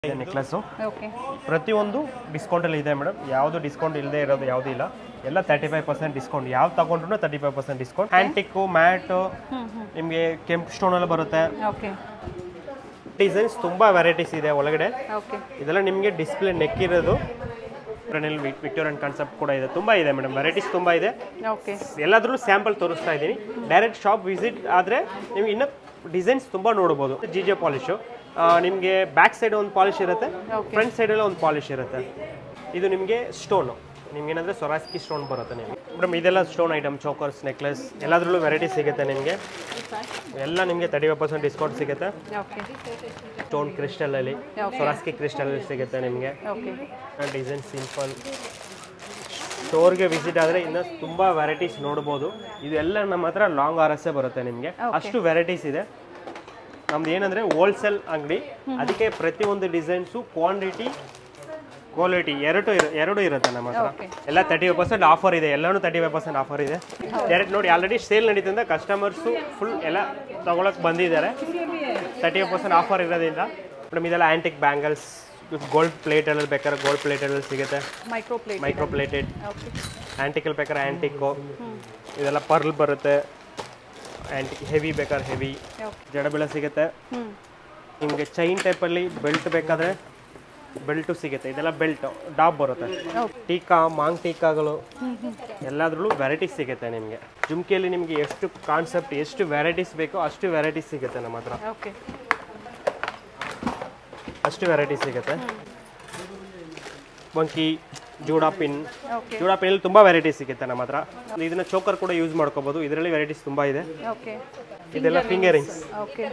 ಇದೆ necklace okay ಪ್ರತಿಯೊಂದು ಡಿಸ್ಕೌಂಟಲ್ಲಿ ಇದೆ ಮೇಡಮ್ ಯಾವುದು ಡಿಸ್ಕೌಂಟ್ ಇಲ್ಲದೆ ಇರೋದು ಯಾವುದೂ ಇಲ್ಲ ಎಲ್ಲ ತರ್ಟಿ ಫೈವ್ ಪರ್ಸೆಂಟ್ ಡಿಸ್ಕೌಂಟ್ ಯಾವ್ದು ತಗೊಂಡ್ರು thirty five percent discount antique matte ಹ್ಮ್ ಹ್ಮ್ ನಿಮಗೆ ಕೆಂಪು ಸ್ಟೋನಲ್ಲಿ ಬರುತ್ತೆ ಓಕೆ ಡಿಸೈನ್ಸ್ ತುಂಬ ವೆರೈಟೀಸ್ ಇದೆ ಒಳಗಡೆ ಓಕೆ ಇದೆಲ್ಲ ನಿಮಗೆ ಡಿಸ್ಪ್ಲೇ ನೆಕ್ ಇರೋದು ವಿಕ್ಟೋರಿಯನ್ ಕಾನ್ಸೆಪ್ಟ್ ಕೂಡ ಇದೆ ತುಂಬ ಇದೆ ಮೇಡಮ್ ವೆರೈಟೀಸ್ ತುಂಬ ಇದೆ ಓಕೆ ಎಲ್ಲಾದ್ರೂ ಸ್ಯಾಂಪಲ್ ತೋರಿಸ್ತಾ ಇದ್ದೀನಿ ಡೈರೆಕ್ಟ್ ಶಾಪ್ ವಿಸಿಟ್ ಆದರೆ ನಿಮ್ಗೆ ಇನ್ನೂ ಡಿಸೈನ್ಸ್ ತುಂಬ ನೋಡ್ಬೋದು ಜಿ ಜೆ ಪಾಲಿಶು ನಿಮಗೆ ಬ್ಯಾಕ್ ಸೈಡ್ ಒಂದು ಪಾಲಿಶ್ ಇರುತ್ತೆ Okay. ಫ್ರಂಟ್ ಸೈಡಲ್ಲಿ ಒಂದು ಪಾಲಿಶ್ ಇರುತ್ತೆ ಇದು ನಿಮಗೆ ಸ್ಟೋನು ನಿಮ್ಗೆ ಏನಂದರೆ ಸೊರಾಸ್ಕಿ ಸ್ಟೋನ್ ಬರುತ್ತೆ ನಿಮಗೆ ಮೇಡಮ್ ಇದೆಲ್ಲ ಸ್ಟೋನ್ ಐಟಮ್ ಚೋಕರ್ಸ್ ನೆಕ್ಲೆಸ್ ಎಲ್ಲದರಲ್ಲೂ ವೆರೈಟಿ ಸಿಗುತ್ತೆ ನಿಮಗೆ ಎಲ್ಲ ನಿಮಗೆ ತರ್ಟಿ ಫೈವ್ ಪರ್ಸೆಂಟ್ ಡಿಸ್ಕೌಂಟ್ ಸಿಗುತ್ತೆ ಓಕೆ ಸ್ಟೋನ್ ಕ್ರಿಸ್ಟಲಲ್ಲಿ Okay. ಸೊರಾಸ್ಕಿ ಕ್ರಿಸ್ಟಲಲ್ಲಿ ಸಿಗುತ್ತೆ ನಿಮಗೆ ಓಕೆ ಡಿಸೈನ್ ಸಿಂಪಲ್ ಸ್ಟೋರ್ಗೆ ವಿಸಿಟ್ ಆದರೆ ಇನ್ನು ತುಂಬ ವೆರೈಟೀಸ್ ನೋಡ್ಬೋದು ಇದೆಲ್ಲ ನಮ್ಮ ಹತ್ರ ಲಾಂಗ್ ಆರಸ್ಸೇ ಬರುತ್ತೆ ನಿಮಗೆ ಅಷ್ಟು ವೆರೈಟೀಸ್ ಇದೆ ನಮ್ದು ಏನಂದರೆ ಹೋಲ್ಸೇಲ್ ಅಂಗಡಿ ಅದಕ್ಕೆ ಪ್ರತಿಯೊಂದು ಡಿಸೈನ್ಸು ಕ್ವಾಂಟಿಟಿ ಕ್ವಾಲಿಟಿ ಎರಡು ಇರ ಎರಡು ಇರುತ್ತೆ ನಮ್ಮ ಹತ್ರ Okay. ಎಲ್ಲ ತರ್ಟಿ ಫೈವ್ ಪರ್ಸೆಂಟ್ ಆಫರ್ ಇದೆ ಎಲ್ಲನೂ ತರ್ಟಿ ಫೈವ್ ಪರ್ಸೆಂಟ್ ಆಫರ್ ಇದೆ ಡೈರೆಕ್ಟ್ ನೋಡಿ ಆಲ್ರೆಡಿ ಸೇಲ್ ನಡೀತಿಂದ ಕಸ್ಟಮರ್ಸು ಫುಲ್ ಎಲ್ಲ ತಗೊಳಕ್ಕೆ ಬಂದಿದ್ದಾರೆ ತರ್ಟಿ ಫೈವ್ ಪರ್ಸೆಂಟ್ ಆಫರ್ ಇರೋದ್ರಿಂದ ಮೇಡಮ್ ಇದೆಲ್ಲ ಆ್ಯಂಟಿಕ್ ಬ್ಯಾಂಗಲ್ಸ್ ಗೋಲ್ಡ್ ಪ್ಲೇಟಲ್ಲಿ ಬೇಕಾದ್ರೆ ಗೋಲ್ಡ್ ಪ್ಲೇಟಲ್ಲಿ ಸಿಗುತ್ತೆ micro plate micro plated okay ಆ್ಯಂಟಿಕಲ್ ಬೇಕಾದ್ರೆ ಆ್ಯಂಟಿಕ್ಕು ಇದೆಲ್ಲ ಪರ್ಲ್ ಬರುತ್ತೆ ಆ್ಯಂಟಿಕ್ ಹೆವಿ ಬೇಕಾದ್ರೆ ಹೆವಿ ಓಕೆ ಜಡಬೆಳೆ ಸಿಗುತ್ತೆ ಹ್ಞೂ ನಿಮಗೆ ಚೈನ್ ಟೈಪಲ್ಲಿ ಬೆಲ್ಟ್ ಬೇಕಾದರೆ ಬೆಲ್ಟು ಸಿಗುತ್ತೆ ಇದೆಲ್ಲ ಬೆಲ್ಟ್ ಡಾಬ್ ಬರುತ್ತೆ ಓಕೆ ಟೀಕಾ ಮಾಂಗ್ ಟೀಕಾಗಳು ಎಲ್ಲದ್ರಲ್ಲೂ ವೆರೈಟೀಸ್ ಸಿಗುತ್ತೆ ನಿಮಗೆ ಜುಮ್ಕಿಯಲ್ಲಿ ನಿಮಗೆ ಎಷ್ಟು ಕಾನ್ಸೆಪ್ಟ್ ಎಷ್ಟು ವೆರೈಟೀಸ್ ಬೇಕೋ ಅಷ್ಟು ವೆರೈಟೀಸ್ ಸಿಗುತ್ತೆ ನಮ್ಮ ಹತ್ರ ಓಕೆ ಅಷ್ಟು ವೆರೈಟೀಸ್ ಸಿಗುತ್ತೆ ಬಂಕಿ ಜೂಡಾ ಪಿನ್ ಓಕೆ ಜೂಡಾ ಪಿನಲ್ಲಿ ತುಂಬ ವೆರೈಟೀಸ್ ಸಿಗುತ್ತೆ ನಮ್ಮ ಹತ್ರ ಇದನ್ನ ಚೋಕರ್ ಕೂಡ ಯೂಸ್ ಮಾಡ್ಕೋಬೋದು ಇದರಲ್ಲಿ ವೆರೈಟೀಸ್ ತುಂಬ ಇದೆ ಓಕೆ ಇದೆಲ್ಲ ಫಿಂಗರಿಂಗ್ಸ್ ಓಕೆ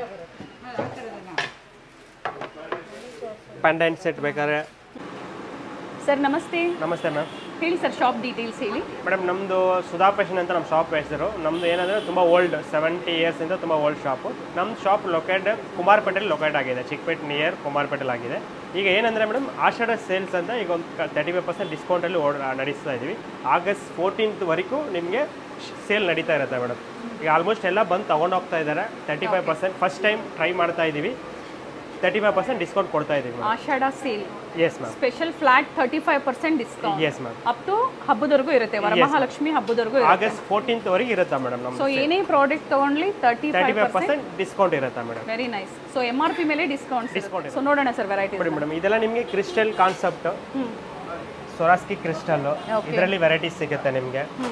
ಪೆಂಡೆಂಟ್ ಸೆಟ್ ಬೇಕಾದ್ರೆ ಸರ್ ನಮಸ್ತೆ ನಮಸ್ತೆ ಮ್ಯಾಮ್ ಹೇಳಿ ಸರ್ ಶಾಪ್ ಡೀಟೇಲ್ಸ್ ಹೇಳಿ ಮೇಡಮ್ ನಮ್ಮದು ಸುಧಾ ಫ್ಯಾಷನ್ ಅಂತ ನಮ್ಮ ಶಾಪ್ ಹೆಸರು ನಮ್ಮದು ಏನಂದರೆ ತುಂಬ ಓಲ್ಡ್ ಸೆವೆಂಟಿ ಇಯರ್ಸಿಂದ ತುಂಬ ಓಲ್ಡ್ ಶಾಪು ನಮ್ಮ ಶಾಪ್ ಲೊಕೇಟ್ ಕುಮಾರಪೇಟೆಲಿ ಲೊಕೇಟ್ ಆಗಿದೆ ಚಿಕ್ಕಪೇಟೆ ನಿಯರ್ ಕುಮಾರಪೇಟೆಲ್ ಆಗಿದೆ ಈಗ ಏನಂದರೆ ಮೇಡಮ್ ಆಷಾಢ ಸೇಲ್ಸ್ ಅಂತ ಈಗ ಒಂದು ತರ್ಟಿ ಫೈವ್ ಪರ್ಸೆಂಟ್ ಡಿಸ್ಕೌಂಟಲ್ಲಿ ಓಡ್ ನಡೆಸ್ತಾ ಇದ್ದೀವಿ ಆಗಸ್ಟ್ ಫೋರ್ಟೀನ್ತ್ವರೆಗೂ ನಿಮಗೆ ಸೇಲ್ ನಡೀತಾ ಇರುತ್ತೆ ಮೇಡಮ್ ಈಗ ಆಲ್ಮೋಸ್ಟ್ ಎಲ್ಲ ಬಂದು ತೊಗೊಂಡೋಗ್ತಾ ಇದ್ದಾರೆ thirty five percent first time try ಮಾಡ್ತಾ ಇದ್ದೀವಿ ತರ್ಟಿ ಫೈವ್ ಪರ್ಸೆಂಟ್ ಡಿಸ್ಕೌಂಟ್ ಕೊಡ್ತಾ ಇದ್ದೀವಿ Ashada sale yes ma'am special flat thirty five percent discount yes ma'am up to ಹಬ್ಬದವರೆಗೂ ಇರುತ್ತೆ ವರಮಹಾಲಕ್ಷ್ಮಿ ಹಬ್ಬದವರೆಗೂ ಇರುತ್ತೆ ಆಗಸ್ಟ್ ಫೋರ್ಟೀನ್ತ್ವರೆಗೆ ಇರುತ್ತೆ ಮೇಡಮ್ ನಮ್ಮ ಸೊ ಏನೇ ಪ್ರಾಡಕ್ಟ್ ತಗೊಂಡ್ಲಿ thirty thirty five five percent discount ಇರುತ್ತೆ madam very nice so M R P ಮೇಲೆ ಡಿಸ್ಕೌಂಟ್ Discount ಸೊ ನೋಡೋಣ ಸರ್ ವೆರೈಟಿ ನೋಡಿ ಮೇಡಮ್ ಇದೆಲ್ಲ ನಿಮಗೆ crystal concept hmm Swarovski crystal Okay. ಇದರಲ್ಲಿ ವೆರೈಟೀಸ್ ಸಿಗುತ್ತೆ ನಿಮಗೆ hmm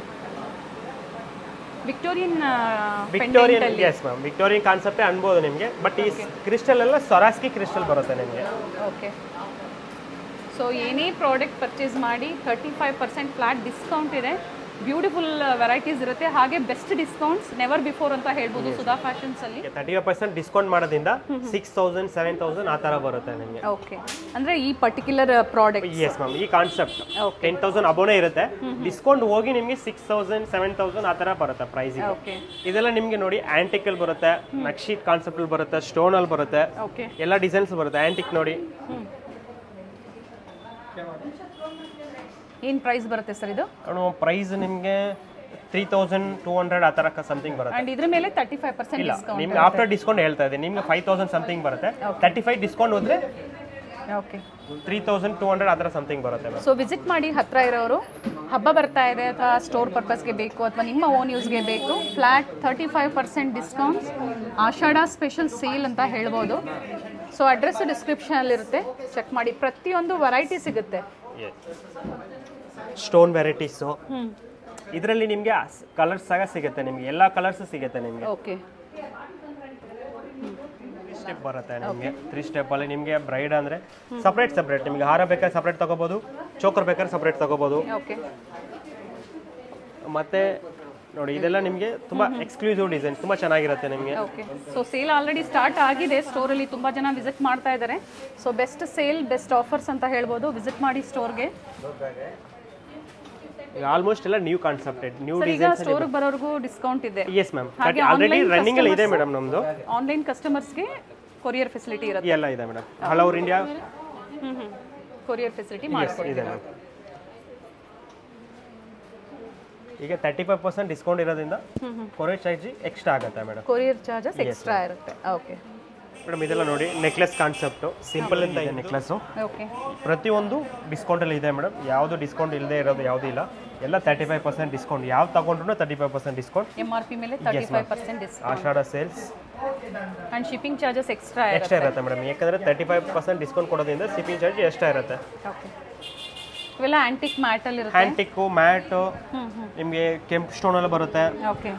Victorian Victorian yes ma'am Victorian ಕಾನ್ಸೆಪ್ಟೇ ಅನ್ಬೋದು ನಿಮಗೆ ಬಟ್ ಈ ಕ್ರಿಸ್ಟಲ್ ಎಲ್ಲ ಸೊರಾಸ್ಕಿ ಕ್ರಿಸ್ಟಲ್ ಬರುತ್ತೆ ನಿಮಗೆ ಓಕೆ ಸೊ ಏನೇ ಪ್ರಾಡಕ್ಟ್ ಪರ್ಚೇಸ್ ಮಾಡಿ thirty five percent flat discount ಇದೆ ಬ್ಯೂಟಿಫುಲ್ ವೆರೈಟೀಸ್ ಇರುತ್ತೆ ಹಾಗೆ ಬೆಸ್ಟ್ ಡಿಸ್ಕೌಂಟ್ಸ್ ನೆವರ್ ಬಿಫೋರ್ ಅಂತ ಹೇಳ್ಬೋದು ಸುಧಾ ಫ್ಯಾಷನ್ಸ್ ಅಲ್ಲಿ ತರ್ಟಿ ಫೈವ್ ಪರ್ಸೆಂಟ್ ಡಿಸ್ಕೌಂಟ್ ಮಾಡೋದ್ರಿಂದ ಸಿಕ್ಸ್ ತೌಸಂಡ್ ಸೆವೆನ್ ತೌಸಂಡ್ ಆ ಥರ ಬರುತ್ತೆ ನಿಮಗೆ ಓಕೆ ಅಂದ್ರೆ ಈ ಪರ್ಟಿಕ್ಯುಲರ್ ಪ್ರಾಡಕ್ಟ್ ಎಸ್ ಮ್ಯಾಮ್ ಈ ಕಾನ್ಸೆಪ್ಟ್ Okay. ಟೆನ್ ತೌಸಂಡ್ ಅಬೋನೇ ಇರುತ್ತೆ ಡಿಸ್ಕೌಂಟ್ ಹೋಗಿ ನಿಮಗೆ ಸಿಕ್ಸ್ ತೌಸಂಡ್ ಸೆವೆನ್ ತೌಸಂಡ್ ಆ ಥರ ಬರುತ್ತೆ ಪ್ರೈಸಿಗೆ ಓಕೆ ಇದೆಲ್ಲ ನಿಮಗೆ ನೋಡಿ ಆಂಟಿಕಲ್ ಬರುತ್ತೆ ನಕ್ಷೀಟ್ ಕಾನ್ಸೆಪ್ಟಲ್ಲಿ ಬರುತ್ತೆ ಸ್ಟೋನಲ್ಲಿ ಬರುತ್ತೆ ಓಕೆ ಎಲ್ಲ ಡಿಸೈನ್ಸ್ ಬರುತ್ತೆ ಆಂಟಿಕ್ ನೋಡಿ ಏನು ಪ್ರೈಸ್ ಬರುತ್ತೆ ಸರ್ ಇದು ಪ್ರೈಸ್ ನಿಮಗೆ ತ್ರೀ ತೌಸಂಡ್ ಟೂ ಹಂಡ್ರೆಡ್ ಆ ಥರ ಸಮಥಿಂಗ್ ಬರುತ್ತೆ ಅಂಡ್ ಇದ್ರ ಮೇಲೆ ತರ್ಟಿ ಫೈವ್ ಪರ್ಸೆಂಟ್ ಇಲ್ಲ ಡಿಸ್ಕೌಂಟ್ ನಿಮ್ಗೆ ಆಫ್ಟರ್ ಡಿಸ್ಕೌಂಟ್ ಹೇಳ್ತಾ ಇದ್ದೀನಿ ನಿಮ್ಗೆ ಫೈವ್ ತೌಸಂಡ್ ಸಮಥಿಂಗ್ ಬರುತ್ತೆ ತರ್ಟಿ ಫೈವ್ ಡಿಸ್ಕೌಂಟ್ ಹೋದ್ರೆ okay three thousand two hundred ಆ ಥರ ಸಮಥಿಂಗ್ ಬರುತ್ತೆ ಮ್ಯಾಮ್ ಸೊ ವಿಸಿಟ್ ಮಾಡಿ ಹತ್ರ ಇರೋರು ಹಬ್ಬ ಬರ್ತಾ ಇದೆ ಅಥವಾ ಸ್ಟೋರ್ ಪರ್ಪಸ್ಗೆ ಬೇಕು ಅಥವಾ ನಿಮ್ಮ ಓನ್ ಯೂಸ್ಗೆ ಬೇಕು flat thirty five percent discounts Ashada special sale ಅಂತ ಹೇಳ್ಬೋದು ಸೊ ಅಡ್ರೆಸ್ ಡಿಸ್ಕ್ರಿಪ್ಷನಲ್ಲಿರುತ್ತೆ ಚೆಕ್ ಮಾಡಿ ಪ್ರತಿಯೊಂದು ವೆರೈಟಿ ಸಿಗುತ್ತೆ ಸ್ಟೋನ್ ವೆರೈಟೀಸು ಹ್ಞೂ ಇದರಲ್ಲಿ ನಿಮಗೆ ಕಲರ್ಸ್ ಸಹ ಸಿಗುತ್ತೆ ನಿಮಗೆ ಎಲ್ಲ ಕಲರ್ಸ್ ಸಿಗುತ್ತೆ ನಿಮಗೆ ಓಕೆ ಸ್ಟೆಪ್ ಬರುತ್ತೆ ನಿಮಗೆ ತ್ರೀ ಸ್ಟೆಪ್ಪಲ್ಲಿ ನಿಮಗೆ ಬ್ರೈಡ್ ಅಂದರೆ ಸಪ್ರೇಟ್ ಸಪ್ರೇಟ್ ನಿಮಗೆ ಹಾರ ಬೇಕಾದ್ರೆ ಸಪ್ರೇಟ್ ತಗೋಬೋದು ಚೋಕರ್ ಬೇಕಾದ್ರೆ ಸಪ್ರೇಟ್ ತಗೋಬೋದು ಓಕೆ ಮತ್ತೆ ನೋಡಿ ಇದೆಲ್ಲ ನಿಮಗೆ ತುಂಬ ಎಕ್ಸ್ಕ್ಲೂಸಿವ್ ಡಿಸೈನ್ ತುಂಬ ಚೆನ್ನಾಗಿರುತ್ತೆ ನಿಮಗೆ okay so sale already start ಆಗಿದೆ ಸ್ಟೋರಲ್ಲಿ ತುಂಬ ಜನ ವಿಸಿಟ್ ಮಾಡ್ತಾ ಇದ್ದಾರೆ so best sale best offers ಅಂತ ಹೇಳ್ಬೋದು ವಿಸಿಟ್ ಮಾಡಿ ಸ್ಟೋರ್ಗೆ ಆಲ್ಮೋಸ್ಟ್ ಎಲ್ಲ ನ್ಯೂ ಕಾನ್ಸೆಪ್ಟೆಡ್ ನ್ಯೂ ಸರ್ ಈಗ ಸ್ಟೋರ್ಗೆ ಬರೋರ್ಗೂ ಡಿಸ್ಕೌಂಟ್ ಇದೆ ಎಸ್ ಮ್ಯಾಮ್ ಹಾಗೆ ಆಲ್ರೆಡಿ online ರನ್ನಿಂಗ್ ಅಲ್ಲಿ ಇದೆ ಮೇಡಮ್ ನಮ್ಮದು ಆನ್ಲೈನ್ ಕಸ್ಟಮರ್ಸ್ಗೆ ಕೊರಿಯರ್ ಫೆಸಿಲಿಟಿ ಇರುತ್ತೆ ಎಲ್ಲ ಇದೆ ಮೇಡಮ್ ಆಲ್ ಓವರ್ ಇಂಡಿಯಾ ಹ್ಞೂ ಹ್ಞೂ ಕೊರಿಯರ್ ಫೆಸಿಲಿಟಿ ಮಾಡ್ಕೊಡಿ ಇದೆ ಮ್ಯಾಮ್ ಈಗ ತರ್ಟಿ ಫೈವ್ ಪರ್ಸೆಂಟ್ ಡಿಸ್ಕೌಂಟ್ ಇರೋದ್ರಿಂದ ಕೊರಿಯರ್ ಚಾರ್ಜ್ ಎಕ್ಸ್ಟ್ರಾ ಆಗುತ್ತೆ ಮೇಡಮ್ ಕೊರಿಯರ್ ಚಾರ್ಜಸ್ ಎಕ್ಸ್ಟ್ರಾ ಇರುತ್ತೆ ಓಕೆ ಮೇಡಮ್ ಇದೆಲ್ಲ ನೋಡಿ ನೆಕ್ಲೆಸ್ ಕಾನ್ಸೆಪ್ಟು ಸಿಂಪಲ್ ಅಂತ ಇದೆ ನೆಕ್ಲೆಸ್ಸು ಓಕೆ ಪ್ರತಿಯೊಂದು ಡಿಸ್ಕೌಂಟಲ್ಲಿ ಇದೆ ಮೇಡಮ್ ಯಾವುದು ಡಿಸ್ಕೌಂಟ್ ಇಲ್ಲದೆ ಇರೋದು ಯಾವುದೂ ಇಲ್ಲ ಎಲ್ಲ ತರ್ಟಿ ಫೈವ್ ಪರ್ಸೆಂಟ್ ಡಿಸ್ಕೌಂಟ್ ಯಾವ ತಗೊಂಡ್ರು thirty five percent discount M R P ಮೇಲೆ thirty five percent discount Ashada sales and shipping charges extra extra ಇರುತ್ತೆ ಮೇಡಮ್ ಯಾಕಂದರೆ ತರ್ಟಿ ಫೈವ್ ಪರ್ಸೆಂಟ್ ಡಿಸ್ಕೌಂಟ್ ಕೊಡೋದ್ರಿಂದ ಶಿಪ್ಪಿಂಗ್ ಚಾರ್ಜ್ ಎಕ್ಸ್ಟ್ರಾ ಇರುತ್ತೆ ಓಕೆ ಇವೆಲ್ಲ ಆಂಟಿಕ್ ಮ್ಯಾಟಲ್ಲಿ ಇರುತ್ತೆ ಹ್ಯಾಂಟಿಕ್ಕು ಮ್ಯಾಟು ಹ್ಞೂ ಹ್ಞೂ ನಿಮಗೆ ಕೆಂಪು ಸ್ಟೋನಲ್ಲಿ ಬರುತ್ತೆ ಓಕೆ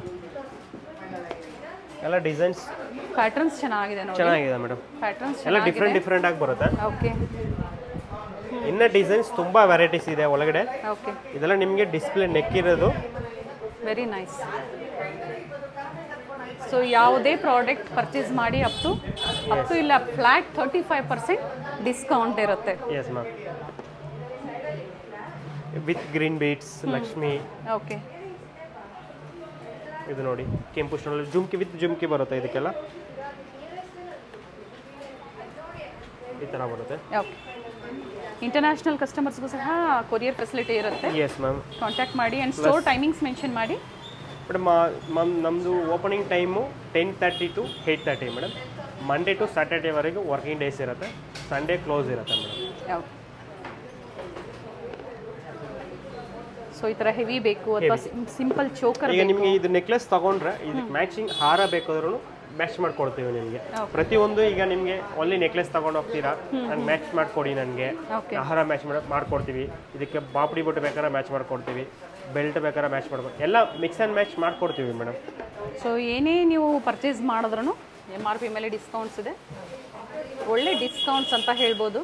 ಎಲ್ಲ ಡಿಸೈನ್ಸ್ ಪ್ಯಾಟರ್ನ್ಸ್ ಚೆನ್ನಾಗಿದೆ ನೋಡಿ ಚೆನ್ನಾಗಿದೆ ಮೇಡಮ್ ಪ್ಯಾಟರ್ನ್ಸ್ ಎಲ್ಲ ಡಿಫ್ರೆಂಟ್ ಡಿಫ್ರೆಂಟ್ ಆಗಿ ಬರುತ್ತೆ ಓಕೆ ಇನ್ನು ಡಿಸೈನ್ಸ್ ತುಂಬ ವೆರೈಟೀಸ್ ಇದೆ ಒಳಗಡೆ ಓಕೆ ಇದೆಲ್ಲ ನಿಮಗೆ ಡಿಸ್ಪ್ಲೇ ನೆಕ್ ಇರೋದು ವೆರಿ ನೈಸ್ ಸೊ ಯಾವುದೇ ಪ್ರಾಡಕ್ಟ್ ಪರ್ಚೇಸ್ ಮಾಡಿ ಅಪ್ ಟು ಅಪ್ ಟು ಇಲ್ಲ flat thirty five percent discount ಇರುತ್ತೆ yes ma'am with green beads Lakshmi okay ಇದು ನೋಡಿ ಕೆಂಪು ಸ್ಟೋನಲ್ಲಿ ಜುಮ್ಕಿ ವಿತ್ ಜುಮ್ಕಿ ಬರುತ್ತೆ ಇದಕ್ಕೆಲ್ಲ ಈ ಥರ ಬರುತ್ತೆ ಓಕೆ ಇಂಟರ್ನ್ಯಾಷನಲ್ ಕಸ್ಟಮರ್ಸ್ಗೂ ಸಹ ಕೊರಿಯರ್ ಫೆಸಿಲಿಟಿ ಇರುತ್ತೆ ಎಸ್ ಮ್ಯಾಮ್ ಕಾಂಟ್ಯಾಕ್ಟ್ ಮಾಡಿ ಆ್ಯಂಡ್ ಸ್ಟೋರ್ ಟೈಮಿಂಗ್ಸ್ ಮೆನ್ಷನ್ ಮಾಡಿ ಮೇಡಮ್ ಮ್ಯಾಮ್ ನಮ್ಮದು opening time ten thirty to eight thirty madam Monday to ಸ್ಯಾಟರ್ಡೇವರೆಗೂ ವರ್ಕಿಂಗ್ ಡೇಸ್ ಇರುತ್ತೆ ಸಂಡೇ ಕ್ಲೋಸ್ ಇರುತ್ತೆ ಮೇಡಮ್ ಓಕೆ ಸೊ ಈ ಥರ ಹೆವಿ ಬೇಕು ಅಥವಾ ಸಿಂಪಲ್ ಚೋಕರ್ ಈಗ ನಿಮಗೆ ಇದು ನೆಕ್ಲೆಸ್ ತಗೊಂಡ್ರೆ ಇದಕ್ಕೆ ಮ್ಯಾಚಿಂಗ್ ಹಾರ ಬೇಕಾದ್ರೂ ಮ್ಯಾಚ್ ಮಾಡ್ಕೊಡ್ತೀವಿ ನಿಮಗೆ ಪ್ರತಿಯೊಂದು ಈಗ ನಿಮಗೆ ಓನ್ಲಿ ನೆಕ್ಲೆಸ್ ತಗೊಂಡು ಹೋಗ್ತೀರಾ ನಂಗೆ ಮ್ಯಾಚ್ ಮಾಡಿಕೊಡಿ ನನಗೆ ಓಕೆ ಆಹಾರ ಮ್ಯಾಚ್ ಮಾಡಿ ಮಾಡ್ಕೊಡ್ತೀವಿ ಇದಕ್ಕೆ ಬಾಪಡಿ ಬೊಟ್ಟು ಬೇಕಾದ್ರೆ ಮ್ಯಾಚ್ ಮಾಡ್ಕೊಡ್ತೀವಿ ಬೆಲ್ಟ್ ಬೇಕಾದ್ರೆ ಮ್ಯಾಚ್ ಮಾಡ್ಕೊಡ್ತೀವಿ ಎಲ್ಲ ಮಿಕ್ಸ್ ಆ್ಯಂಡ್ ಮ್ಯಾಚ್ ಮಾಡ್ಕೊಡ್ತೀವಿ ಮೇಡಮ್ ಸೊ ಏನೇ ನೀವು ಪರ್ಚೇಸ್ ಮಾಡಿದ್ರೂ ಎಮ್ ಆರ್ ಪಿ ಮೇಲೆ ಡಿಸ್ಕೌಂಟ್ಸ್ ಇದೆ ಒಳ್ಳೆ ಡಿಸ್ಕೌಂಟ್ಸ್ ಅಂತ ಹೇಳ್ಬೋದು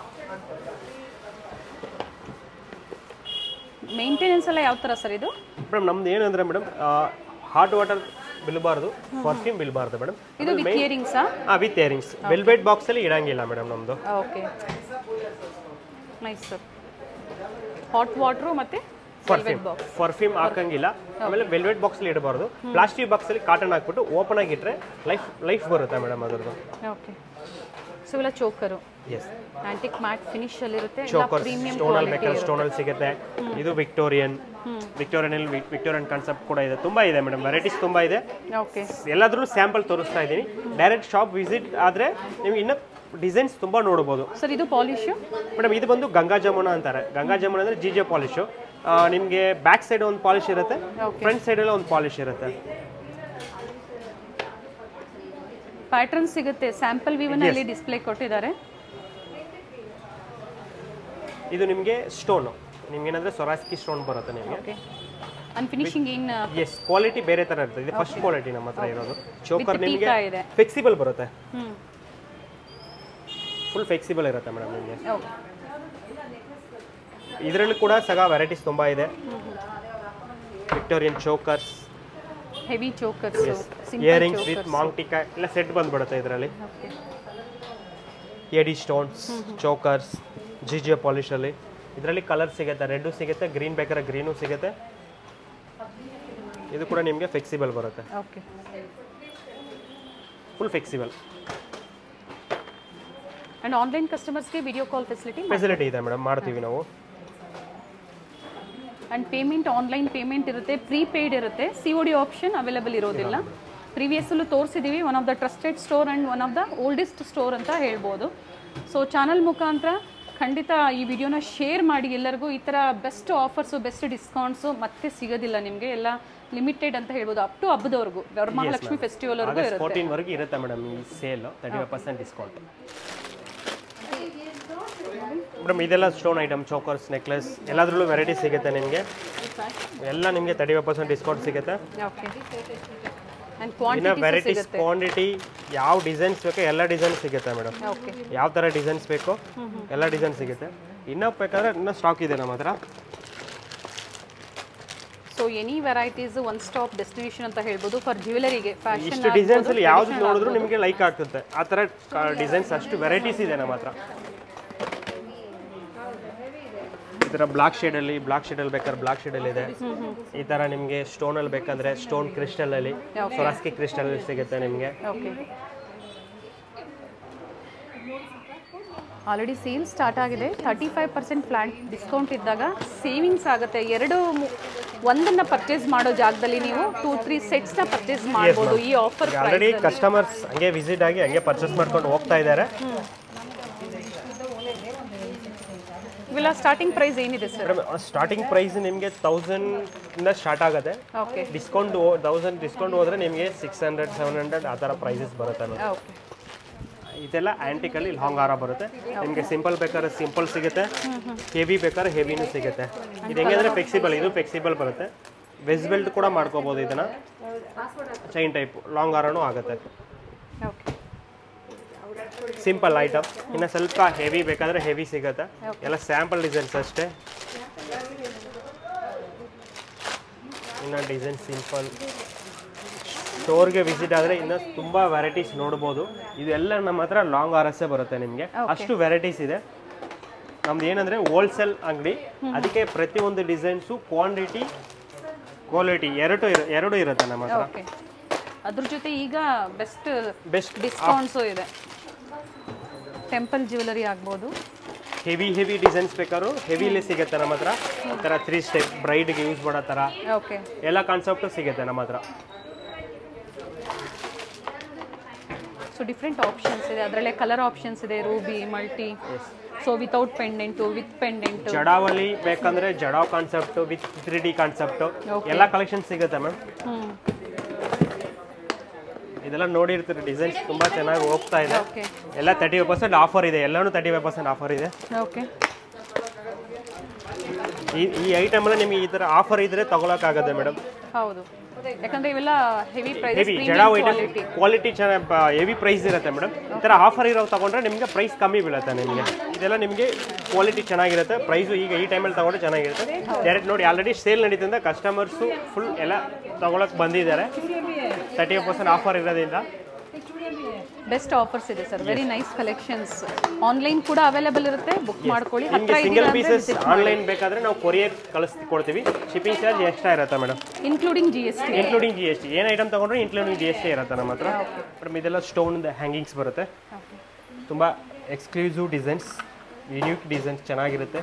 ಮೇಂಟೆನೆನ್ಸ್ ಎಲ್ಲ ಯಾವ ಥರ ಸರ್ ಇದು ಮೇಡಮ್ ನಮ್ದು ಏನಂದ್ರೆ ಮೇಡಮ್ ಹಾಟ್ ವಾಟರ್ ಬಿಲ್ಬಾರ್ದು ಪರ್ಫ್ಯೂಮ್ ಬಿಲ್ಬಾರ್ದು ಮೇಡಮ್ ಇದು ವಿತ್ ಇಯರಿಂಗ್ಸಾ ಹಾಂ ವಿತ್ ಇಯರಿಂಗ್ಸ್ ವೆಲ್ವೆಟ್ ಬಾಕ್ಸಲ್ಲಿ ಇಡಂಗಿಲ್ಲ ಮೇಡಮ್ ನಮ್ಮದು okay nice sir hot water ಮತ್ತು ಪರ್ಫ್ಯೂಮ್ ಬಾಕ್ಸ್ ಪರ್ಫ್ಯೂಮ್ ಹಾಕಂಗಿಲ್ಲ ಆಮೇಲೆ ವೆಲ್ವೆಟ್ ಬಾಕ್ಸಲ್ಲಿ ಇಡಬಾರ್ದು ಪ್ಲಾಸ್ಟಿಕ್ ಬಾಕ್ಸಲ್ಲಿ ಕಾಟನ್ ಹಾಕ್ಬಿಟ್ಟು ಓಪನ್ ಆಗಿಟ್ರೆ ಲೈಫ್ ಲೈಫ್ ಬರುತ್ತೆ ಮೇಡಮ್ ಅದರದ್ದು ಓಕೆ ಸೊ ಇವೆಲ್ಲ choker yes antique matte finish ಅಲ್ಲಿ ಇರುತ್ತೆ ಎಲ್ಲ ಚೋಕರ್ ಪ್ರೀಮಿಯಂ ಸ್ಟೋನಲ್ಲಿ ಬೇಕಾದ್ರೆ ಸ್ಟೋನಲ್ಲಿ ಸಿಗುತ್ತೆ ಇದು ವಿಕ್ಟೋರಿಯನ್ ವಿಕ್ಟೋರಿಯನ್ ವಿಕ್ಟೋರಿಯನ್ ಕಾನ್ಸೆಪ್ಟ್ ಕೂಡ ಇದೆ ತುಂಬ ಇದೆ ಮೇಡಮ್ ವೆರೈಟೀಸ್ ತುಂಬ ಇದೆ ಓಕೆ ಎಲ್ಲಾದ್ರೂ ಸ್ಯಾಂಪಲ್ ತೋರಿಸ್ತಾ ಇದ್ದೀನಿ ಡೈರೆಕ್ಟ್ ಶಾಪ್ ವಿಸಿಟ್ ಆದರೆ ನೀವು ಇನ್ನೂ ಡಿಸೈನ್ಸ್ ತುಂಬ ನೋಡ್ಬೋದು ಸರ್ ಇದು ಪಾಲಿಶು ಮೇಡಮ್ ಇದು ಬಂದು ಗಂಗಾ ಜಮುನ ಅಂತಾರೆ ಗಂಗಾ ಜಮುನ ಅಂದರೆ ಜಿ ಜೆ ಪಾಲಿಶು ನಿಮಗೆ ಬ್ಯಾಕ್ ಸೈಡ್ ಒಂದು ಪಾಲಿಶ್ ಇರುತ್ತೆ Okay. ಫ್ರಂಟ್ ಸೈಡಲ್ಲಿ ಒಂದು ಪಾಲಿಶ್ ಇರುತ್ತೆ ಪ್ಯಾಟರ್ನ್ ಸಿಗುತ್ತೆ ಸ್ಯಾಂಪಲ್ ವಿವನಲ್ಲಿ ಡಿಸ್ಪ್ಲೇ ಕೊಟ್ಟಿದ್ದಾರೆ ಇದು ನಿಮಗೆ ಸ್ಟೋನು ನಿಮ್ಗೆ ಏನಂದ್ರೆ ಸೊರಾಸ್ಕಿ ಸ್ಟೋನ್ ಬರುತ್ತೆ ನಿಮಗೆ okay and finishing in yes quality ಬೇರೆ ಥರ ಇರ್ತದೆ ಇದು ಫಸ್ಟ್ ಕ್ವಾಲಿಟಿ ನಮ್ಮ ಹತ್ರ ಇರೋದು ಚೋಕರ್ With ನಿಮಗೆ ಟೀಕಾ ಇದೆ. ಫ್ಲೆಕ್ಸಿಬಲ್ ಬರುತ್ತೆ ಹ್ಞೂ ಫುಲ್ ಫ್ಲೆಕ್ಸಿಬಲ್ ಇರುತ್ತೆ ಮೇಡಮ್ ನಿಮಗೆ ಓಕೆ ಇದರಲ್ಲೂ ಕೂಡ ಸಗ ವೆರೈಟೀಸ್ ತುಂಬ ಇದೆ Victorian chokers heavy chokers simple earrings with maang tikka ಎಲ್ಲ ಸೆಟ್ ಬಂದ್ಬಿಡುತ್ತೆ ಇದರಲ್ಲಿ okay AD stones chokers G G ಪಾಲಿಶಲ್ಲಿ ಇದರಲ್ಲಿ ಕಲರ್ ಸಿಗುತ್ತೆ ರೆಡ್ಡು ಸಿಗುತ್ತೆ ಗ್ರೀನ್ ಬೇಕಾದ್ರೆ ಗ್ರೀನು ಸಿಗುತ್ತೆ ಇದು ಕೂಡ ನಿಮಗೆ ಫ್ಲೆಕ್ಸಿಬಲ್ ಬರುತ್ತೆ okay full flexible and online ಕಸ್ಟಮರ್ಸ್ಗೆ ವಿಡಿಯೋ ಕಾಲ್ ಫೆಸಿಲಿಟಿ ಫೆಸಿಲಿಟಿ ಇದೆ ಮೇಡಮ್ ಮಾಡ್ತೀವಿ ನಾವು ಆ್ಯಂಡ್ ಪೇಮೆಂಟ್ ಆನ್ಲೈನ್ ಪೇಮೆಂಟ್ ಇರುತ್ತೆ ಪ್ರೀಪೇಯ್ಡ್ ಇರುತ್ತೆ C O D option available ಇರೋದಿಲ್ಲ ಪ್ರೀವಿಯಸ್ಸಲ್ಲೂ ತೋರಿಸಿದ್ದೀವಿ one of the trusted store and one of the oldest store ಅಂತ ಹೇಳ್ಬೋದು ಸೊ ಚಾನಲ್ ಮುಖಾಂತರ ಖಂಡಿತ ಈ ವಿಡಿಯೋನ ಶೇರ್ ಮಾಡಿ ಎಲ್ಲರಿಗೂ ಈ ಥರ ಬೆಸ್ಟ್ ಆಫರ್ಸು ಬೆಸ್ಟ್ ಡಿಸ್ಕೌಂಟ್ಸು ಮತ್ತೆ ಸಿಗೋದಿಲ್ಲ ನಿಮಗೆ ಎಲ್ಲ ಲಿಮಿಟೆಡ್ ಅಂತ ಹೇಳ್ಬೋದು ಅಪ್ ಟು ಹಬ್ಬದವರೆಗೂ ವರಮಹಾಲಕ್ಷ್ಮಿ ಫೆಸ್ಟಿವಲ್ವರೆಗೂ ಆಗಸ್ಟ್ ಇರುತ್ತೆ ಫೋರ್ಟೀನ್ ವರೆಗೆ ಇರುತ್ತೆ ಮೇಡಮ್ ಈ sale thirty five percent discount madam ಇದೆಲ್ಲ ಸ್ಟೋನ್ ಐಟಮ್ ಚೋಕರ್ಸ್ ನೆಕ್ಲೆಸ್ ಎಲ್ಲದರಲ್ಲೂ ವೆರೈಟಿ ಸಿಗುತ್ತೆ ನಿಮಗೆ ಎಲ್ಲ ನಿಮಗೆ ತರ್ಟಿ ಫೈವ್ ಪರ್ಸೆಂಟ್ ಡಿಸ್ಕೌಂಟ್ ಸಿಗುತ್ತೆ ಓಕೆ ಆ್ಯಂಡ್ ಇನ್ನು ಕ್ವಾಂಟಿಟಿ ವೆರೈಟೀಸ್ ಕ್ವಾಂಟಿಟಿ ಯಾವ ಡಿಸೈನ್ಸ್ ಬೇಕೋ ಎಲ್ಲ ಡಿಸೈನ್ ಸಿಗುತ್ತೆ ಮೇಡಮ್ ಓಕೆ ಯಾವ ಥರ ಡಿಸೈನ್ಸ್ ಬೇಕೋ ಎಲ್ಲ ಡಿಸೈನ್ ಸಿಗುತ್ತೆ ಇನ್ನೂ ಬೇಕಾದ್ರೆ ಇನ್ನೂ ಸ್ಟಾಕ್ ಇದೆ ನಮ್ಮ ಹತ್ರ so any varieties one stop destination ಅಂತ ಹೇಳ್ಬೋದು ಫಾರ್ ಜ್ಯುವೆಲರಿಗೆ ಫ್ಯಾಷನ್ ಇಷ್ಟು ಡಿಸೈನ್ಸ್ ಅಲ್ಲಿ ಯಾವ್ದು ನೋಡಿದ್ರು ನಿಮಗೆ ಲೈಕ್ ಆಗ್ತದೆ ಆ ಥರ ಡಿಸೈನ್ಸ್ ಅಷ್ಟು ವೆರೈಟೀಸ್ ಇದೆ ನಮ್ಮ ಹತ್ರ ಈ ಥರ ಬ್ಲಾಕ್ ಶೇಡಲ್ಲಿ ಬ್ಲಾಕ್ ಶೇಡಲ್ಲಿ ಬೇಕಾದ್ರೆ ಬ್ಲಾಕ್ ಶೇಡಲ್ಲಿ ಇದೆ ಈ ಥರ ನಿಮಗೆ ಸ್ಟೋನಲ್ಲಿ ಬೇಕಂದ್ರೆ ಸ್ಟೋನ್ ಕ್ರಿಸ್ಟಲಲ್ಲಿ ಸೊರಾಸ್ಕಿ ಕ್ರಿಸ್ಟಲ್ ಸಿಗುತ್ತೆ ನಿಮಗೆ ಓಕೆ ಆಲ್ರೆಡಿ ಸೇಲ್ ಸ್ಟಾರ್ಟ್ ಆಗಿದೆ thirty five percent flat discount ಇದ್ದಾಗ ಸೇವಿಂಗ್ಸ್ ಆಗುತ್ತೆ ಎರಡು ಮೂ- ಒಂದನ್ನ ಪರ್ಚೇಸ್ ಮಾಡೋ ಜಾಗದಲ್ಲಿ ನೀವು ಟೂ ತ್ರೀ ಸೆಟ್ಸ್ನ ಪರ್ಚೇಸ್ ಮಾಡ್ಬೋದು ಈ ಆಫರ್ ಆಲ್ರೆಡಿ ಕಸ್ಟಮರ್ಸ್ ಹಂಗೆ ವಿಸಿಟ್ ಆಗಿ ಹಂಗೆ ಪರ್ಚೇಸ್ ಮಾಡ್ಕೊಂಡು ಹೋಗ್ತಾ ಇದ್ದಾರೆ ಇವೆಲ್ಲ ಸ್ಟಾರ್ಟಿಂಗ್ ಪ್ರೈಸ್ ಏನಿದೆ ಸರ್ ಮೇಡಮ್ ಸ್ಟಾರ್ಟಿಂಗ್ ಪ್ರೈಸ್ ನಿಮಗೆ ತೌಸಂಡಿಂದ ಸ್ಟಾರ್ಟ್ ಆಗುತ್ತೆ ಓಕೆ ಡಿಸ್ಕೌಂಟ್ ತೌಸಂಡ್ ಡಿಸ್ಕೌಂಟ್ ಹೋದ್ರೆ ನಿಮಗೆ ಸಿಕ್ಸ್ ಹಂಡ್ರೆಡ್ ಸೆವೆನ್ ಹಂಡ್ರೆಡ್ ಆ ಥರ ಪ್ರೈಸಸ್ ಬರುತ್ತೆ ಮೇಡಮ್ ಓಕೆ ಇದೆಲ್ಲ ಆ್ಯಂಟಿಕಲ್ಲಿ ಲಾಂಗ್ ಹಾರ ಬರುತ್ತೆ ನಿಮಗೆ ಸಿಂಪಲ್ ಬೇಕಾದ್ರೆ ಸಿಂಪಲ್ ಸಿಗುತ್ತೆ ಹೆವಿ ಬೇಕಾದ್ರೆ ಹೆವಿನೂ ಸಿಗುತ್ತೆ ಇದು ಹೆಂಗೆ ಅಂದರೆ ಫ್ಲೆಕ್ಸಿಬಲ್ ಇದು ಫ್ಲೆಕ್ಸಿಬಲ್ ಬರುತ್ತೆ ವೆಸ್ ಬೆಲ್ಟ್ ಕೂಡ ಮಾಡ್ಕೋಬೋದು ಇದನ್ನು ಚೈನ್ ಟೈಪ್ ಲಾಂಗ್ ಹಾರನೂ ಆಗುತ್ತೆ ಓಕೆ ಸಿಂಪಲ್ ಐಟಮ್ ಇನ್ನು ಸ್ವಲ್ಪ ಹೆವಿ ಬೇಕಾದರೆ ಹೆವಿ ಸಿಗುತ್ತೆ ಎಲ್ಲ ಸ್ಯಾಂಪಲ್ ಡಿಸೈನ್ಸ್ ಅಷ್ಟೇ ಇನ್ನು ಡಿಸೈನ್ ಸಿಂಪಲ್ ಸ್ಟೋರ್ಗೆ ವಿಸಿಟ್ ಆದರೆ ಇನ್ನು ತುಂಬ ವೆರೈಟೀಸ್ ನೋಡ್ಬೋದು ಇದೆಲ್ಲ ನಮ್ಮ ಹತ್ರ ಲಾಂಗ್ ಆರಸ್ಸೇ ಬರುತ್ತೆ ನಿಮಗೆ ಅಷ್ಟು ವೆರೈಟೀಸ್ ಇದೆ ನಮ್ದು ಏನಂದರೆ ಹೋಲ್ಸೇಲ್ ಅಂಗಡಿ ಅದಕ್ಕೆ ಪ್ರತಿಯೊಂದು ಡಿಸೈನ್ಸು ಕ್ವಾಂಟಿಟಿ ಕ್ವಾಲಿಟಿ ಎರಡು ಇರ ಎರಡು ಇರುತ್ತೆ ನಮ್ಮ ಹತ್ರ ಓಕೆ ಅದ್ರ ಜೊತೆ ಈಗ ಬೆಸ್ಟ್ ಬೆಸ್ಟ್ ಡಿಸ್ಕೌಂಟ್ಸು ಇದೆ ಟೆಂಪಲ್ ಜ್ಯುವೆಲರಿ ಆಗ್ಬೋದು ಹೆವಿ ಹೆವಿ ಡಿಸೈನ್ಸ್ ಬೇಕಾದ್ರೂ ಹೆವಿಲಿ ಸಿಗುತ್ತೆ ನಮ್ಮ ಹತ್ರ ಈ ಥರ ತ್ರೀ ಸ್ಟೆಪ್ ಬ್ರೈಡ್ಗೆ ಯೂಸ್ ಮಾಡೋ ಥರ ಓಕೆ ಎಲ್ಲ ಕಾನ್ಸೆಪ್ಟು ಸಿಗುತ್ತೆ ನಮ್ಮ ಹತ್ರ ಸೊ ಡಿಫ್ರೆಂಟ್ ಆಪ್ಷನ್ಸ್ ಇದೆ ಅದರಲ್ಲೇ ಕಲರ್ ಆಪ್ಷನ್ಸ್ ಇದೆ ruby multi so without pendant with pendant ಜಡಾವಲಿ ಬೇಕಂದ್ರೆ jadau concept with three D concept ಎಲ್ಲ ಕಲೆಕ್ಷನ್ ಸಿಗುತ್ತೆ ಮ್ಯಾಮ್ ಹ್ಞೂ ಇದೆಲ್ಲ ನೋಡಿರ್ತೀರಿ ಡಿಸೈನ್ಸ್ ತುಂಬ ಚೆನ್ನಾಗಿ ಹೋಗ್ತಾ ಇದೆ ಓಕೆ ಎಲ್ಲ ತರ್ಟಿ ಫೈವ್ ಪರ್ಸೆಂಟ್ ಆಫರ್ ಇದೆ ಎಲ್ಲನೂ ತರ್ಟಿ ಫೈವ್ ಪರ್ಸೆಂಟ್ ಆಫರ್ ಇದೆ ಓಕೆ ಈ ಈ ಐಟಮಲ್ಲಿ ನಿಮಗೆ ಈ ಥರ ಆಫರ್ ಇದ್ರೆ ತಗೊಳಕ್ಕಾಗತ್ತೆ ಮೇಡಮ್ ಹೌದು ಯಾಕಂದ್ರೆ ಇವೆಲ್ಲ heavy price heavy jadau item quality ಚೆನ್ನಾಗಿ ಹೆವಿ ಪ್ರೈಸ್ ಇರುತ್ತೆ ಮೇಡಮ್ ಈ ಥರ ಆಫರ್ ಇರೋ ತಗೊಂಡ್ರೆ ನಿಮಗೆ ಪ್ರೈಸ್ ಕಮ್ಮಿ ಬೀಳುತ್ತೆ ನಿಮಗೆ ಇದೆಲ್ಲ ನಿಮಗೆ ಕ್ವಾಲಿಟಿ ಚೆನ್ನಾಗಿರುತ್ತೆ ಪ್ರೈಸು ಈಗ ಈ ಟೈಮಲ್ಲಿ ತಗೊಂಡ್ರೆ ಚೆನ್ನಾಗಿರುತ್ತೆ ಡೈರೆಕ್ಟ್ ನೋಡಿ ಆಲ್ರೆಡಿ ಸೇಲ್ ನಡೀತಿಂದ ಕಸ್ಟಮರ್ಸು ಫುಲ್ ಎಲ್ಲ ತಗೊಳಕ್ಕೆ ಬಂದಿದ್ದಾರೆ ತರ್ಟಿ ಪರ್ಸೆಂಟ್ ಆಫರ್ ಇರೋದ್ರಿಂದ ಬೆಸ್ಟ್ ಆಫರ್ಸ್ ಇದೆ sir very nice collections online ಕೂಡ ಅವೈಲೇಬಲ್ ಇರುತ್ತೆ ಬುಕ್ ಮಾಡ್ಕೊಳ್ಳಿ ನಿಮಗೆ ಹತ್ರ ಸಿಂಗಲ್ ಇದೀರಾ ಪೀಸಸ್ ಆನ್ಲೈನ್ ಬೇಕಾದ್ರೆ ನಾವು ಕೊರಿಯರ್ ಕಳಿಸ್ತಿ ಕೊಡ್ತೀವಿ ಶಿಪ್ಪಿಂಗ್ ಚಾರ್ಜ್ ಎಕ್ಸ್ಟ್ರಾ ಇರುತ್ತೆ madam including G S T including G S T ಏನು ಐಟಮ್ ತಗೊಂಡ್ರೆ ಇನ್ಕ್ಲೂಡಿಂಗ್ ಜಿ ಎಸ್ ಟಿ ಇರುತ್ತೆ ನಮ್ಮ ಹತ್ರ ಮೇಡಮ್ ಇದೆಲ್ಲ ಸ್ಟೋನ್ ಹ್ಯಾಂಗಿಂಗ್ಸ್ ಬರುತ್ತೆ ತುಂಬ ಎಕ್ಸ್ಕ್ಲೂಸಿವ್ ಡಿಸೈನ್ಸ್ ಯುನೀಕ್ ಡಿಸೈನ್ಸ್ ಚೆನ್ನಾಗಿರುತ್ತೆ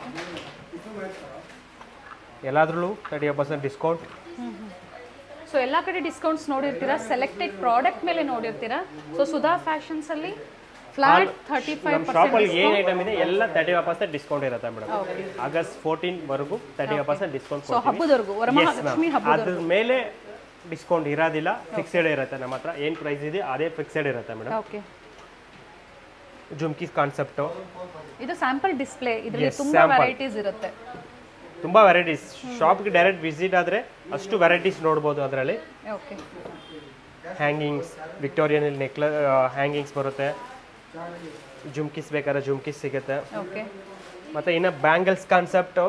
ಎಲ್ಲಾದ್ರಲ್ಲೂ ತರ್ಟಿ ಪರ್ಸೆಂಟ್ ಡಿಸ್ಕೌಂಟ್ ಸೊ ಎಲ್ಲ ಕಡೆ ಡಿಸ್ಕೌಂಟ್ಸ್ ನೋಡಿರ್ತೀರಾ ಸೆಲೆಕ್ಟೆಡ್ ಪ್ರಾಡಕ್ಟ್ ಮೇಲೆ ನೋಡಿರ್ತೀರಾ ಸೊ ಸುಧಾ ಫ್ಯಾಷನ್ಸ್ ಅಲ್ಲಿ ಫ್ಲಾಟ್ ಥರ್ಟಿ ಫೈವ್ ನಮ್ಮ ಶಾಪಲ್ಲಿ ಏನು ಐಟಮ್ ಇದೆ ಎಲ್ಲ ತರ್ಟಿ ಪರ್ಸೆಂಟ್ ಡಿಸ್ಕೌಂಟ್ ಇರುತ್ತೆ ಮೇಡಮ್ ಆಗಸ್ಟ್ ಫೋರ್ಟೀನ್ ವರೆಗೂ ತರ್ಟಿ ಪರ್ಸೆಂಟ್ ಡಿಸ್ಕೌಂಟ್ ಸೊ ಹಬ್ಬದವರೆಗೂ ವರಮಹಾಲಕ್ಷ್ಮಿ ಹಬ್ಬ ಅದ್ರ ಮೇಲೆ ಡಿಸ್ಕೌಂಟ್ ಇರೋದಿಲ್ಲ ಫಿಕ್ಸೆಡ್ ಇರುತ್ತೆ ನಮ್ಮ ಹತ್ರ ಏನು ಪ್ರೈಸ್ ಇದೆ ಅದೇ ಫಿಕ್ಸೆಡ್ ಇರುತ್ತೆ ಮೇಡಮ್ ಓಕೆ ಜುಮ್ಕೀಸ್ ಕಾನ್ಸೆಪ್ಟು ಇದು ಸ್ಯಾಂಪಲ್ ಡಿಸ್ಪ್ಲೇ ಇದರಲ್ಲಿ Yes, ತುಂಬಾ sample. ವೆರೈಟೀಸ್ ಇರುತ್ತೆ ತುಂಬ ವೆರೈಟೀಸ್ ಶಾಪ್ಗೆ ಡೈರೆಕ್ಟ್ ವಿಸಿಟ್ ಆದರೆ ಅಷ್ಟು ವೆರೈಟೀಸ್ ನೋಡ್ಬೋದು ಅದರಲ್ಲಿ ಓಕೆ ಹ್ಯಾಂಗಿಂಗ್ಸ್ ವಿಕ್ಟೋರಿಯನ್ ನೆಕ್ಲ ಹ್ಯಾಂಗಿಂಗ್ಸ್ ಬರುತ್ತೆ ಜುಮ್ಕೀಸ್ ಬೇಕಾದ್ರೆ ಜುಮ್ಕೀಸ್ ಸಿಗುತ್ತೆ ಓಕೆ ಮತ್ತು ಇನ್ನು ಬ್ಯಾಂಗಲ್ಸ್ ಕಾನ್ಸೆಪ್ಟು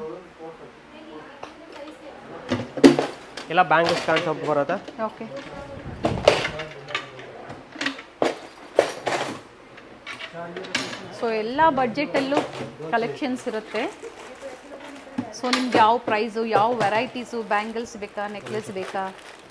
ಎಲ್ಲ ಬ್ಯಾಂಗಲ್ಸ್ ಕಾನ್ಸೆಪ್ಟ್ ಬರುತ್ತೆ ಓಕೆ ಸೊ ಎಲ್ಲ ಬಡ್ಜೆಟಲ್ಲೂ ಕಲೆಕ್ಷನ್ಸ್ ಇರುತ್ತೆ ಸೊ ನಿಮ್ಗೆ ಯಾವ ಪ್ರೈಸು ಯಾವ ವೆರೈಟೀಸು ಬ್ಯಾಂಗಲ್ಸ್ ಬೇಕಾ ನೆಕ್ಲೆಸ್ ಬೇಕಾ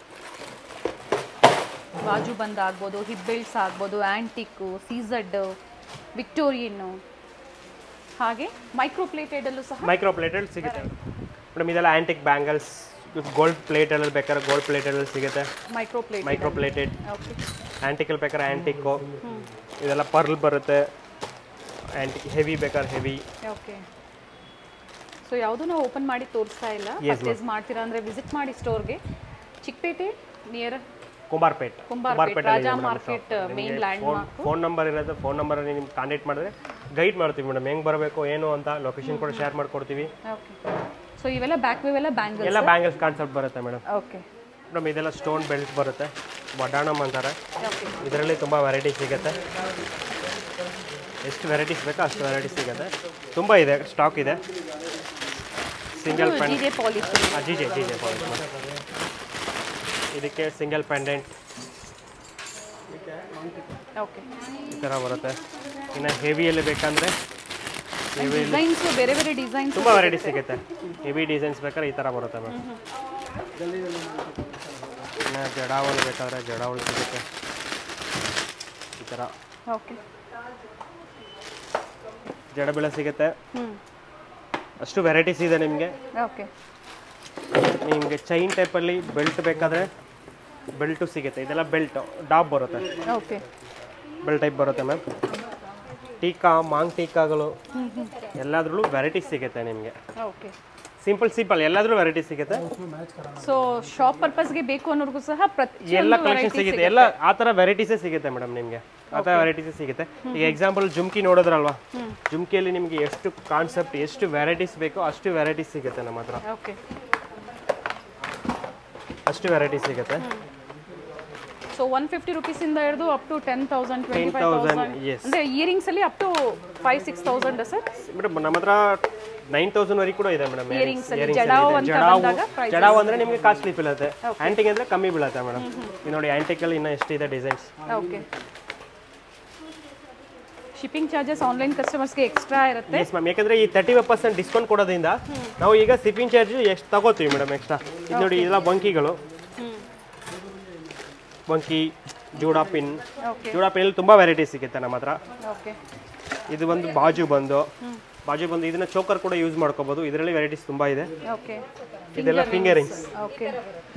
ಬಾಜು ಬಂದ್ ಆಗ್ಬೋದು ಹಿಬ್ಬೆಲ್ಸ್ ಆಗ್ಬೋದು ಆ್ಯಂಟಿಕ್ಕು ಸೀಸಡ್ ವಿಕ್ಟೋರಿಯನ್ನು ಹಾಗೆ ಮೈಕ್ರೋ ಪ್ಲೇಟೆಡಲ್ಲೂ ಸಹ ಮೈಕ್ರೋ ಪ್ಲೇಟಲ್ಲಿ ಸಿಗುತ್ತೆ ಮೇಡಮ್ ಇದೆಲ್ಲ ಆ್ಯಂಟಿಕ್ ಬ್ಯಾಂಗಲ್ಸ್ ಗೋಲ್ಡ್ ಪ್ಲೇಟಲ್ಲಿ ಬೇಕಾದ್ರೆ ಗೋಲ್ಡ್ ಪ್ಲೇಟಲ್ಲಿ ಸಿಗುತ್ತೆ micro plate micro plated okay ಆ್ಯಂಟಿಕಲ್ ಬೇಕಾದ್ರೆ ಆ್ಯಂಟಿಕ್ಕು ಇದೆಲ್ಲ ಪರ್ಲ್ ಬರುತ್ತೆ ಆ್ಯಂಟಿಕ್ ಹೆವಿ ಬೇಕಾದ್ರೆ ಹೆವಿ ಓಕೆ ಸೊ ಯಾವುದು ನಾವು ಓಪನ್ ಮಾಡಿ ತೋರಿಸ್ತಾ ಇಲ್ಲ ಪರ್ಚೇಸ್ ಮಾಡ್ತೀರಾ ಅಂದರೆ ವಿಸಿಟ್ ಮಾಡಿ ಸ್ಟೋರ್ಗೆ Chickpet near Kumbarpet Kumbarpet Raja market main landmark phone number ಇರುತ್ತೆ ಫೋನ್ ನಂಬರ್ ನಿಮ್ಗೆ ಕಾಂಟ್ಯಾಕ್ಟ್ ಮಾಡಿದ್ರೆ ಗೈಡ್ ಮಾಡ್ತೀವಿ ಮೇಡಮ್ ಹೆಂಗೆ ಬರಬೇಕು ಏನು ಅಂತ ಲೊಕೇಶನ್ ಕೂಡ ಶೇರ್ ಮಾಡ್ಕೊಡ್ತೀವಿ ಓಕೆ ಸೊ ಇವೆಲ್ಲ ಬ್ಯಾಕ್ ವೇವ್ ಎಲ್ಲ ಬ್ಯಾಂಗಲ್ಸ್ ಎಲ್ಲ ಬ್ಯಾಂಗಲ್ಸ್ ಕಾನ್ಸೆಪ್ಟ್ ಬರುತ್ತೆ ಮೇಡಮ್ ಓಕೆ ಮೇಡಮ್ ಇದೆಲ್ಲ ಸ್ಟೋನ್ ಬೆಲ್ಟ್ ಬರುತ್ತೆ ವಡಾಣಮ್ ಅಂತಾರೆ ಓಕೆ ಇದರಲ್ಲಿ ತುಂಬ ವೆರೈಟಿ ಸಿಗುತ್ತೆ ಎಷ್ಟು ವೆರೈಟೀಸ್ ಬೇಕೋ ಅಷ್ಟು ವೆರೈಟಿ ಸಿಗುತ್ತೆ ತುಂಬ ಇದೆ ಸ್ಟಾಕ್ ಇದೆ single pen G J polish G J G J ಇದಕ್ಕೆ ಸಿಂಗಲ್ ಪೆಂಡೆಂಟ್ ಓಕೆ ಈ ಥರ ಬರುತ್ತೆ ಇನ್ನು ಹೆವಿಯಲ್ಲಿ ಬೇಕಂದರೆ ಹೆವಿ ಡಿಸೈನ್ಸ್ ಬೇರೆ ಬೇರೆ ಡಿಸೈನ್ಸ್ ತುಂಬ ವೆರೈಟಿ ಸಿಗುತ್ತೆ ಹೆವಿ ಡಿಸೈನ್ಸ್ ಬೇಕಾದ್ರೆ ಈ ಥರ ಬರುತ್ತೆ ಮ್ಯಾಮ್ ಇನ್ನು ಜಡಾವಲ್ ಬೇಕಾದ್ರೆ ಜಡಾವಲ್ ಸಿಗುತ್ತೆ ಈ ಥರ ಓಕೆ ಜಡಬೆಳೆ ಸಿಗುತ್ತೆ ಹ್ಞೂ ಅಷ್ಟು ವೆರೈಟೀಸ್ ಇದೆ ನಿಮಗೆ ಓಕೆ ನಿಮಗೆ ಚೈನ್ ಟೈಪಲ್ಲಿ ಬೆಲ್ಟ್ ಬೇಕಾದರೆ ಬೆಲ್ಟು ಸಿಗುತ್ತೆ ಇದೆಲ್ಲ ಬೆಲ್ಟು ಡಾಬ್ ಬರುತ್ತೆ ಓಕೆ ಬೆಲ್ಟ್ ಟೈಪ್ ಬರುತ್ತೆ ಮ್ಯಾಮ್ ಟೀಕಾ ಮಾಂಗ್ ಟೀಕಾಗಳು ಎಲ್ಲದ್ರಲ್ಲೂ ವೆರೈಟೀಸ್ ಸಿಗುತ್ತೆ ನಿಮಗೆ ಓಕೆ ಸಿಂಪಲ್ ಸಿಂಪಲ್ ಎಲ್ಲಾದ್ರೂ ವೆರೈಟಿ ಸಿಗುತ್ತೆ ಸೊ ಶಾಪ್ ಪರ್ಪಸ್ಗೆ ಬೇಕು ಅನ್ನೋರ್ಗೂ ಸಹ ಪ್ರತಿ ಎಲ್ಲ ಕಲೆಕ್ಷನ್ ಸಿಗುತ್ತೆ ಎಲ್ಲ ಆ ಥರ ವೆರೈಟೀಸೇ ಸಿಗುತ್ತೆ ಮೇಡಮ್ ನಿಮಗೆ ಆ ಥರ ವೆರೈಟೀಸೇ ಸಿಗುತ್ತೆ ಈಗ ಎಕ್ಸಾಂಪಲ್ ಜುಮ್ಕಿ ನೋಡಿದ್ರಲ್ವಾ ಜುಮ್ಕಿಯಲ್ಲಿ ನಿಮಗೆ ಎಷ್ಟು ಕಾನ್ಸೆಪ್ಟ್ ಎಷ್ಟು ವೆರೈಟೀಸ್ ಬೇಕೋ ಅಷ್ಟು ವೆರೈಟೀಸ್ ಸಿಗುತ್ತೆ ನಮ್ಮ ಹತ್ರ ಓಕೆ ಅಷ್ಟು ವೆರೈಟೀಸ್ ಸಿಗುತ್ತೆ ಸೊ ಒನ್ ಫಿಫ್ಟಿ ರುಪೀಸಿಂದ ಹಿಡಿದು up to ten thousand twenty five 10,000, thousand yes. ಅಂದರೆ ಇಯರಿಂಗ್ಸ್ ಅಲ್ಲಿ up to five six thousand sir madam ನಮ್ಮ ಹತ್ರ ನೈನ್ ತೌಸಂಡ್ ವರೆಗೆ ಕೂಡ ಇದೆ ಮೇಡಮ್ Earrings ಅಲ್ಲಿ ಜಡಾವು ಅಂತ ಬಂದಾಗ prices. ಜಡಾವು ಅಂದ್ರೆ ನಿಮಗೆ ಕಾಸ್ಟ್ಲಿ ಬೀಳುತ್ತೆ ಆಂಟಿಕ್ ಅಂದ್ರೆ ಕಮ್ಮಿ ಬೀಳುತ್ತೆ ಮೇಡಮ್ ಇದು ನೋಡಿ ಆಂಟಿಕಲ್ಲಿ ಇನ್ನೂ ಎಷ್ಟಿದೆ designs okay shipping charges online ಕಸ್ಟಮರ್ಸ್ಗೆ ಎಕ್ಸ್ಟ್ರಾ ಇರುತ್ತೆ ಎಸ್ ಮ್ಯಾಮ್ ಯಾಕಂದ್ರೆ ಈ ತರ್ಟಿ ಫೈವ್ ಪರ್ಸೆಂಟ್ ಡಿಸ್ಕೌಂಟ್ ಕೊಡೋದ್ರಿಂದ ನಾವು ಈಗ ಶಿಪ್ಪಿಂಗ್ ಚಾರ್ಜ್ ಎಷ್ಟು ತಗೋತೀವಿ ಮೇಡಮ್ ಎಕ್ಸ್ಟ್ರಾ ಇದು ನೋಡಿ ಇದೆಲ್ಲ ಬಂಕಿಗಳು ಬಂಕಿ ಜೂಡಾ ಪಿನ್ ಓಕೆ ಜೂಡಾ ಪಿನ್ ತುಂಬಾ ವೆರೈಟಿ ಸಿಗುತ್ತೆ ನಮ್ಮ ಹತ್ರ ಓಕೆ ಇದು ಒಂದು ಬಾಜು ಬಂದು ಬಾಜು ಬಂದು ಇದನ್ನ ಚೋಕರ್ ಕೂಡ ಯೂಸ್ ಮಾಡ್ಕೋಬಹುದು ಇದರಲ್ಲಿ ವೆರೈಟೀಸ್ ತುಂಬಾ ಇದೆ ಓಕೆ ಇದೆಲ್ಲ ಫಿಂಗರಿಂಗ್ಸ್ ಓಕೆ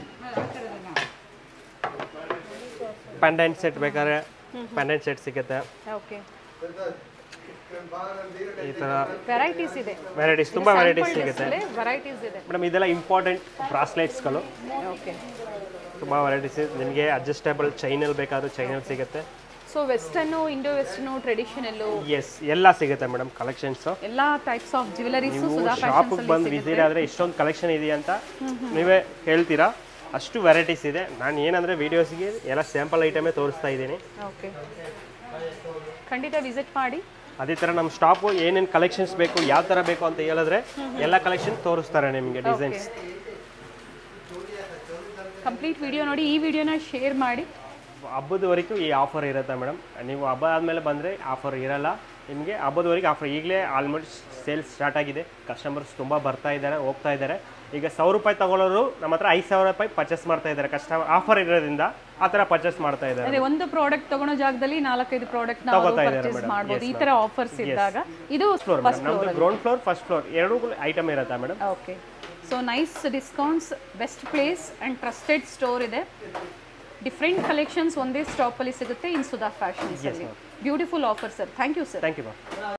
ಪೆಂಡೆಂಟ್ ಸೆಟ್ ಬೇಕಾದ್ರೆ ಪೆಂಡೆಂಟ್ ಸೆಟ್ ಸಿಗುತ್ತೆ ಓಕೆ ಈ ತರ ವೆರೈಟೀಸ್ ಇದೆ ವೆರೈಟೀಸ್ ತುಂಬಾ ವೆರೈಟೀಸ್ ಸಿಗುತ್ತೆ ವೆರೈಟೀಸ್ ಇದೆ ಮೇಡಮ್ ಇದೆಲ್ಲ ಇಂಪಾರ್ಟೆಂಟ್ ಬ್ರಾಸ್ಲೆಟ್ಸ್ಗಳು ಓಕೆ ತುಂಬಾ ವೆರೈಟೀಸ್ ನಿಮಗೆ ಅಡ್ಜಸ್ಟೇಬಲ್ ಚೈನಲ್ಲಿ ಬೇಕಾದ್ರೂ ಚೈನಲ್ಲಿ ಸಿಗುತ್ತೆ so western Indo western traditional yes ಎಲ್ಲ ಸಿಗುತ್ತೆ ಮೇಡಮ್ ಕಲೆಕ್ಷನ್ಸ್ ಎಲ್ಲ ಟೈಪ್ಸ್ ಆಫ್ ಜ್ಯುವೆಲರೀಸು ನೀವು ಸುಧಾ ಶಾಪಿಗೆ ಬಂದು ವಿಸಿಟ್ ಆದರೆ ಇಷ್ಟೊಂದು ಕಲೆಕ್ಷನ್ ಇದೆಯಾ ಅಂತ ನೀವೇ ಹೇಳ್ತೀರಾ ಅಷ್ಟು ವೆರೈಟೀಸ್ ಇದೆ ನಾನು ಏನಂದರೆ ವೀಡಿಯೋಸ್ಗೆ ಎಲ್ಲ ಸ್ಯಾಂಪಲ್ ಐಟಮೇ ತೋರಿಸ್ತಾ ಇದ್ದೀನಿ ಓಕೆ ಖಂಡಿತ ವಿಸಿಟ್ ಮಾಡಿ ಅದೇ ಥರ ನಮ್ಮ ಸ್ಟಾಪು ಏನೇನು ಕಲೆಕ್ಷನ್ಸ್ ಬೇಕು ಯಾವ ಥರ ಬೇಕು ಅಂತ ಹೇಳಿದ್ರೆ ಎಲ್ಲ ಕಲೆಕ್ಷನ್ ತೋರಿಸ್ತಾರೆ ನಿಮಗೆ ಡಿಸೈನ್ಸ್ ಕಂಪ್ಲೀಟ್ ವಿಡಿಯೋ ನೋಡಿ ಈ ವಿಡಿಯೋನ ಶೇರ್ ಮಾಡಿ ಹಬ್ಬದವರೆಗೂ ಈ ಆಫರ್ ಇರುತ್ತೆ ಮೇಡಮ್ ನೀವು ಹಬ್ಬ ಆದಮೇಲೆ ಬಂದರೆ ಆಫರ್ ಇರಲ್ಲ ನಿಮಗೆ ಹಬ್ಬದವರೆಗೆ ಆಫರ್ ಈಗಲೇ ಆಲ್ಮೋಸ್ಟ್ ಸೇಲ್ಸ್ ಸ್ಟಾರ್ಟ್ ಆಗಿದೆ ಕಸ್ಟಮರ್ಸ್ ತುಂಬ ಬರ್ತಾ ಇದ್ದಾರೆ ಹೋಗ್ತಾ ಇದ್ದಾರೆ ಈಗ ಸಾವಿರ ರೂಪಾಯಿ ತಗೊಳ್ಳೋರು ನಮ್ಮ ಹತ್ರ ಐದು ಸಾವಿರ ರೂಪಾಯಿ ಪರ್ಚೇಸ್ ಮಾಡ್ತಾ ಇದ್ದಾರೆ ಕಸ್ಟಮರ್ ಆಫರ್ ಇರೋದ್ರಿಂದ ಆ ಥರ ಪರ್ಚೇಸ್ ಮಾಡ್ತಾ ಇದ್ದಾರೆ ಅದೇ ಒಂದು ಪ್ರಾಡಕ್ಟ್ ತಗೊಳ್ಳೋ ಜಾಗದಲ್ಲಿ ನಾಲ್ಕೈದು ಪ್ರಾಡಕ್ಟ್ ನಾವು ತಗೋತಾ ಇದ್ದಾರೆ ಪರ್ಚೇಸ್ madam. ಮಾಡ್ಬೋದು ಈ Yes, ತರ ಆಫರ್ಸ್ ಇದ್ದಾಗ ಇದು ಫ್ಲೋರ್ ಮೇಡಮ್ ನಮ್ಮದು ಗ್ರೌಂಡ್ ಫ್ಲೋರ್ ಫಸ್ಟ್ ಫ್ಲೋರ್ ಎರಡೂ ಐಟಮ್ ಇರುತ್ತೆ madam okay so nice discounts best place and trusted store ಇದೆ ಡಿಫ್ರೆಂಟ್ ಕಲೆಕ್ಷನ್ಸ್ ಒಂದೇ ಸ್ಟಾಪಲ್ಲಿ ಸಿಗುತ್ತೆ ಇನ್ ಸುಧಾ ಫ್ಯಾಷನ್ಸ್ ಅಲ್ಲಿ beautiful offer sir thank you sir thank you ma'am